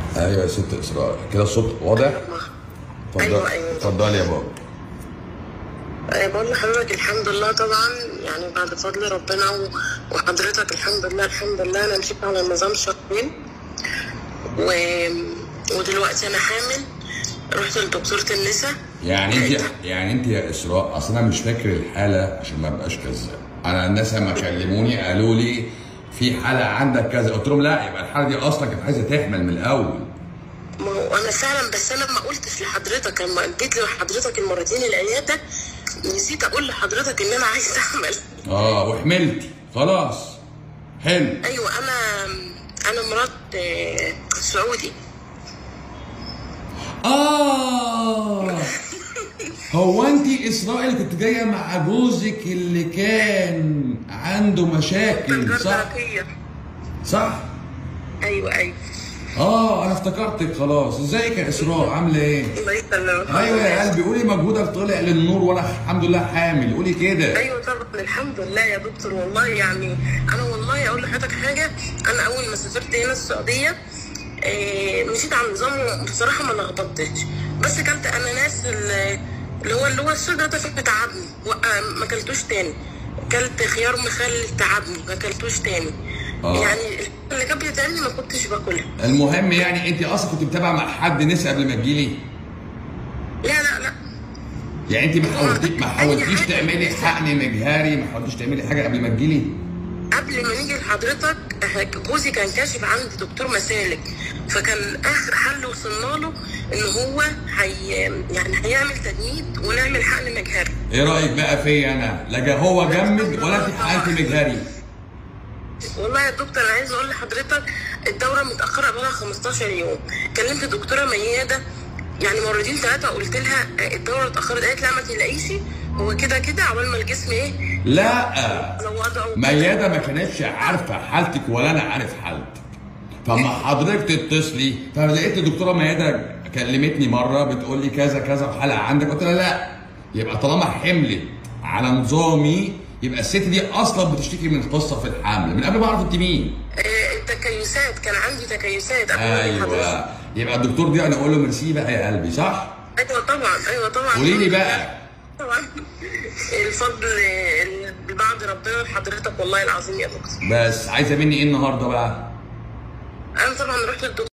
ايوه يا ست اسراء كده الصوت واضح اتفضل أيوة، أيوة. اتفضلي يا بابا أه بقول لحضرتك الحمد لله طبعا يعني بعد فضل ربنا و- وحضرتك الحمد لله الحمد لله انا مشيت على نظام شهرين و... ودلوقتي انا حامل رحت لدكتورة النساء يعني انت يعني انت يا اسراء اصل انا مش فاكر الحاله عشان ما ابقاش كذاب انا الناس لما كلموني قالوا لي في حاله عندك كذا قلت لهم لا يبقى الحاله دي اصلا كانت عايزه تحمل من الاول ما هو انا فعلا بس انا ما قلتش لحضرتك لما جيت لحضرتك المرتين العياده نسيت اقول لحضرتك ان انا عايزه احمل اه وحملتي خلاص حلو ايوه انا انا مرات آه، سعودي اه هو انت اسراء اللي كنت جايه مع جوزك اللي كان عنده مشاكل صح تركية صح ايوه ايوه اه انا افتكرتك خلاص ازيك يا اسراء عامله ايه الله يسلمك ايوه يا قلبي قولي مجهودك طلع للنور وانا الحمد لله حامل قولي كده ايوه طبعا الحمد لله يا دكتور والله يعني انا والله اقول لحضرتك حاجه انا اول ما سافرت هنا السعوديه آه، مشيت على النظام بصراحه ما لخبطتش بس كلت اناناس ال- اللي هو اللي هو السودا ده تعبني وقع- ما اكلتوش تاني كلت خيار مخلل تعبني ما اكلتوش تاني آه. يعني اللي كان بيتعبني ما كنتش باكلها المهم يعني انت اصلا كنت متابعه مع حد نسا قبل ما تجيلي لا لا لا يعني انت ما حاولتيش ما حاولتيش تعملي حقن مجهري ما حاولتيش تعملي حاجه قبل ما تجيلي قبل ما نيجي لحضرتك آه، جوزي كان كاشف عند دكتور مسالك فكان اخر حل وصلنا له ان هو هي يعني هيعمل تجميد ونعمل حقن مجهري ايه رايك بقى فيا انا لا جا هو جمد ولا انت حقنتي مجهري والله يا دكتور انا عايز اقول لحضرتك الدوره متاخره بقالها 15 يوم كلمت دكتوره مياده يعني مرتين ثلاثه قلت لها آه، الدوره اتاخرت قالت لا ما تقلقيش هو كده كده عقبال ما الجسم ايه لا لو وضعه ميادة ما كانتش عارفة حالتك ولا أنا عارف حالتك فما حضرتك تتصلي فلقيت الدكتورة ميادة كلمتني مرة بتقول لي كذا كذا وحالة عندك قلت لها لا يبقى طالما حملت على نظامي يبقى الست دي أصلا بتشتكي من قصة في الحمل من قبل ما أعرف أنت مين آه، التكيسات كان عندي تكيسات قبل ما أجي حضرتك. أيوه يبقى الدكتور دي أنا أقول له ميرسي بقى يا قلبي صح؟ ايوه طبعا ايوه طبعا قولي لي بقى طبعا الفضل بعد ربنا لحضرتك والله العظيم يا دكتور بس عايزة مني إيه النهاردة بقى؟ انا طبعا رحت للدكتور